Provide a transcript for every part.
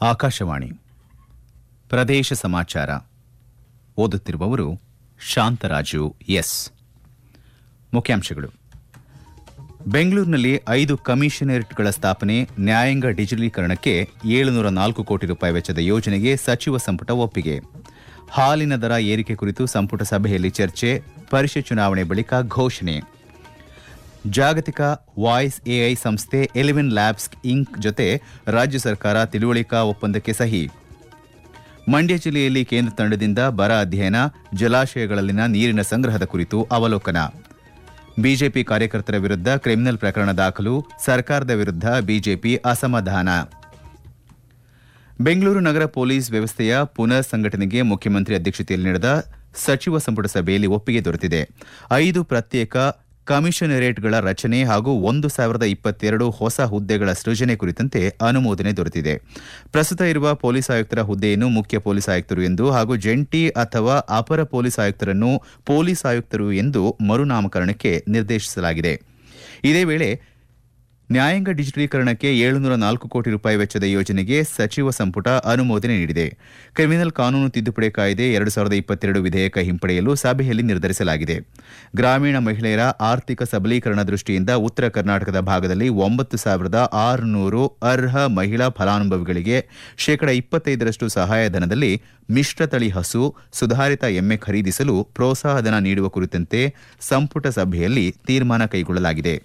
ಆಕಾಶವಾಣಿ ಪ್ರದೇಶ ಸಮಾಚಾರ ಓದುತ್ತಿರುವವರು ಶಾಂತರಾಜು ಎಸ್ ಮುಖ್ಯಾಂಶಗಳು ಬೆಂಗಳೂರಿನಲ್ಲಿ ಐದು ಕಮಿಷನರೇಟ್ಗಳ ಸ್ಥಾಪನೆ ನ್ಯಾಯಾಂಗ ಡಿಜಿಟಲೀಕರಣಕ್ಕೆ ಏಳುನೂರ ನಾಲ್ಕು ಕೋಟಿ ರೂಪಾಯಿ ವೆಚ್ಚದ ಯೋಜನೆಗೆ ಸಚಿವ ಸಂಪುಟ ಒಪ್ಪಿಗೆ ಹಾಲಿನ ದರ ಏರಿಕೆ ಕುರಿತು ಸಂಪುಟ ಸಭೆಯಲ್ಲಿ ಚರ್ಚೆ ಪರಿಷತ್ ಚುನಾವಣೆ ಬಳಿಕ ಘೋಷಣೆ ಜಾಗತಿಕ ವಾಯ್ಸ್ ಎಐ ಸಂಸ್ಥೆ ಎಲೆವೆನ್ ಲ್ಯಾಬ್ಸ್ ಇಂಕ್ ಜೊತೆ ರಾಜ್ಯ ಸರ್ಕಾರ ತಿಳುವಳಿಕಾ ಒಪ್ಪಂದಕ್ಕೆ ಸಹಿ ಮಂಡ್ಯ ಜಿಲ್ಲೆಯಲ್ಲಿ ಕೇಂದ್ರ ತಂಡದಿಂದ ಬರ ಅಧ್ಯಯನ ಜಲಾಶಯಗಳಲ್ಲಿನ ನೀರಿನ ಸಂಗ್ರಹದ ಕುರಿತು ಅವಲೋಕನ ಬಿಜೆಪಿ ಕಾರ್ಯಕರ್ತರ ವಿರುದ್ಧ ಕ್ರಿಮಿನಲ್ ಪ್ರಕರಣ ದಾಖಲು ಸರ್ಕಾರದ ವಿರುದ್ಧ ಬಿಜೆಪಿ ಅಸಮಾಧಾನ ಬೆಂಗಳೂರು ನಗರ ಪೊಲೀಸ್ ವ್ಯವಸ್ಥೆಯ ಪುನರ್ ಸಂಘಟನೆಗೆ ಮುಖ್ಯಮಂತ್ರಿ ಅಧ್ಯಕ್ಷತೆಯಲ್ಲಿ ನಡೆದ ಸಚಿವ ಸಂಪುಟ ಸಭೆಯಲ್ಲಿ ಒಪ್ಪಿಗೆ ದೊರೆತಿದೆ ಐದು ಪ್ರತ್ಯೇಕ ಕಮಿಷನರೇಟ್ಗಳ ರಚನೆ ಹಾಗೂ ಒಂದು ಸಾವಿರದ ಇಪ್ಪತ್ತೆರಡು ಹೊಸ ಹುದ್ದೆಗಳ ಸೃಜನೆ ಕುರಿತಂತೆ ಅನುಮೋದನೆ ದೊರೆತಿದೆ ಪ್ರಸ್ತುತ ಇರುವ ಪೊಲೀಸ್ ಆಯುಕ್ತರ ಹುದ್ದೆಯನ್ನು ಮುಖ್ಯ ಪೊಲೀಸ್ ಆಯುಕ್ತರು ಎಂದು ಹಾಗೂ ಜಂಟಿ ಅಥವಾ ಅಪರ ಪೊಲೀಸ್ ಆಯುಕ್ತರನ್ನು ಪೊಲೀಸ್ ಆಯುಕ್ತರು ಎಂದು ಮರುನಾಮಕರಣಕ್ಕೆ ನಿರ್ದೇಶಿಸಲಾಗಿದೆ ಇದೇ ವೇಳೆ ನ್ಯಾಯಾಂಗ ಡಿಜಿಟಲೀಕರಣಕ್ಕೆ ಏಳುನೂರ ನಾಲ್ಕು ಕೋಟಿ ರೂಪಾಯಿ ವೆಚ್ಚದ ಯೋಜನೆಗೆ ಸಚಿವ ಸಂಪುಟ ಅನುಮೋದನೆ ನೀಡಿದೆ ಕ್ರಿಮಿನಲ್ ಕಾನೂನು ತಿದ್ದುಪಡಿ ಕಾಯ್ದೆ ಎರಡು ಸಾವಿರದ ಇಪ್ಪತ್ತೆರಡು ವಿಧೇಯಕ ಹಿಂಪಡೆಯಲು ಸಭೆಯಲ್ಲಿ ನಿರ್ಧರಿಸಲಾಗಿದೆ ಗ್ರಾಮೀಣ ಮಹಿಳೆಯರ ಆರ್ಥಿಕ ಸಬಲೀಕರಣ ದೃಷ್ಟಿಯಿಂದ ಉತ್ತರ ಕರ್ನಾಟಕದ ಭಾಗದಲ್ಲಿ ಒಂಬತ್ತು ಸಾವಿರದ ಆರುನೂರು ಅರ್ಹ ಮಹಿಳಾ ಫಲಾನುಭವಿಗಳಿಗೆ ಶೇಕಡ ಇಪ್ಪತ್ತೈದರಷ್ಟು ಸಹಾಯಧನದಲ್ಲಿ ಮಿಶ್ರತಳಿ ಹಸು ಸುಧಾರಿತ ಎಮ್ಮೆ ಖರೀದಿಸಲು ಪ್ರೋತ್ಸಾಹಧನ ನೀಡುವ ಕುರಿತಂತೆ ಸಂಪುಟ ಸಭೆಯಲ್ಲಿ ತೀರ್ಮಾನ ಕೈಗೊಳ್ಳಲಾಗಿದೆ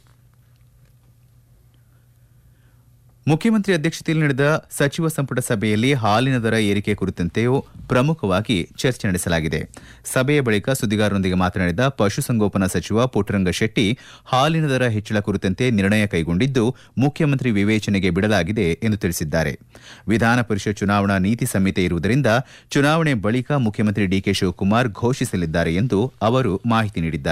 ಮುಖ್ಯಮಂತ್ರಿ ಅಧ್ಯಕ್ಷತೆಯಲ್ಲಿ ನಡೆದ ಸಚಿವ ಸಂಪುಟ ಸಭೆಯಲ್ಲಿ ಹಾಲಿನ ದರ ಏರಿಕೆ ಕುರಿತಂತೆಯೂ ಪ್ರಮುಖವಾಗಿ ಚರ್ಚೆ ನಡೆಸಲಾಗಿದೆ ಸಭೆಯ ಬಳಿಕ ಸುದ್ದಿಗಾರರೊಂದಿಗೆ ಮಾತನಾಡಿದ ಪಶುಸಂಗೋಪನಾ ಸಚಿವ ಪುಟ್ಟರಂಗ ಶೆಟ್ಟಿ ಹಾಲಿನ ದರ ಹೆಚ್ಚಳ ಕುರಿತಂತೆ ನಿರ್ಣಯ ಕೈಗೊಂಡಿದ್ದು ಮುಖ್ಯಮಂತ್ರಿ ವಿವೇಚನೆಗೆ ಬಿಡಲಾಗಿದೆ ಎಂದು ತಿಳಿಸಿದ್ದಾರೆ ವಿಧಾನ ಪರಿಷತ್ ಚುನಾವಣಾ ನೀತಿ ಸಂಹಿತೆ ಇರುವುದರಿಂದ ಚುನಾವಣೆ ಬಳಿಕ ಮುಖ್ಯಮಂತ್ರಿ ಡಿಕೆ ಶಿವಕುಮಾರ್ ಘೋಷಿಸಲಿದ್ದಾರೆ ಎಂದು ಅವರು ಮಾಹಿತಿ ನೀಡಿದ್ದಾರೆ